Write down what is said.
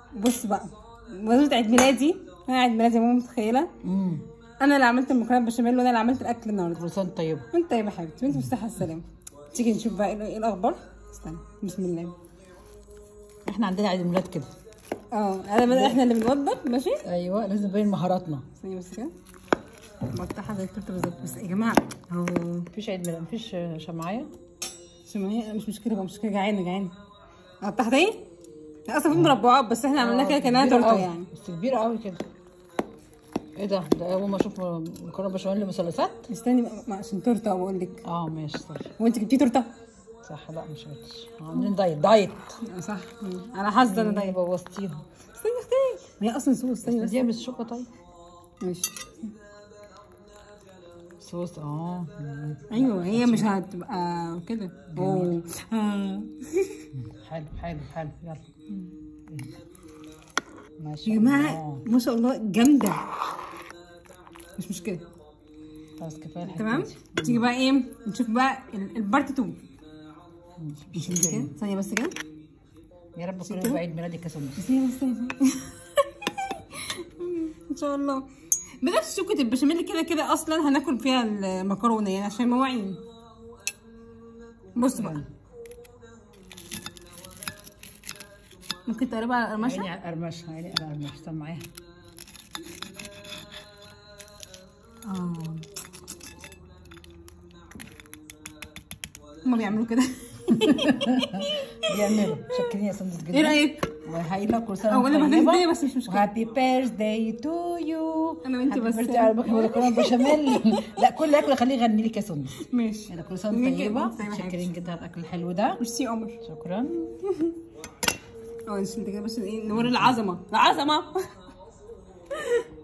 بص بقى بمناسبة عيد ميلادي انا عيد ميلادي يا ماما متخيله امم انا اللي عملت المكرونه بشاميل وانا اللي عملت الاكل النهارده كل سنه وأنت طيبه انت يا حبيبتي وانت بالصحه والسلامه تيجي نشوف بقى ايه إيه الاخبار استنى بسم الله احنا عندنا عيد الميلاد كده اه انا احنا اللي بنوضب ماشي ايوه لازم نبين مهاراتنا ثانيه بس كده بفتحها زي التورته بالظبط بس يا جماعه اهو مفيش عيد ميلاد مفيش شمعيه شمعية مش مشكله بقى مش مشكله جعانه جعانه افتح تاني هي اصلا في مربعات بس احنا عملناها كده كانها كبيرة تورته قوي. يعني بس كبيره قوي كده ايه ده ده اول ما اشوف مكرونه بشاميل مثلثات استني بقى ما- عشان تورته بقول لك اه ماشي صح وانت جبتي تورته صح لا مش عارفش عاملين دايت دايت آه، صح مم. على حظ انا دايما بوظتيها استني استني ما هي اصلا صوص استني بس دي بالشوكه طيب ماشي صوص اه مم. ايوه هي مش هتبقى كده اوه آه. حلو حلو حلو يلا ما يا شاء جماعه الله ما شاء الله جامده مش مشكله خلاص كفايه الحته تمام دي. تيجي بقى ايه نشوف بقى ال- البارت 2 مش كده ثانيه بس كده يا رب كل يوم عيد ميلادك يا سندس ثانيه بس ثانيه ان شاء الله بنفس شوكة البشاميل كده كده اصلا هناكل فيها المكرونه يعني عشان مواعين بص بقى ممكن تقربها على عيني القرمشه على القرمشه عيني على القرمشه استنى معايا اه هما بيعملوا كده بيعملوا شكرين يا سندس جدا ايه رايك وهايله كل سنه أو أنا وأنت بعمل طيبة. الدنيا بس مش مشكلة. وهابي بيرثداي تو يو أنا وأنت بس. على بكره مكرونه بشاميل لا كل اكل خليه يغني لك يا سندس ماشي يلا كل سنه وأنت طيبه طيبة يا شاكرين جدا على الاكل الحلو ده ميرسي يا قمر شكرا اه انت كده بس ايه نور العظمه العظمه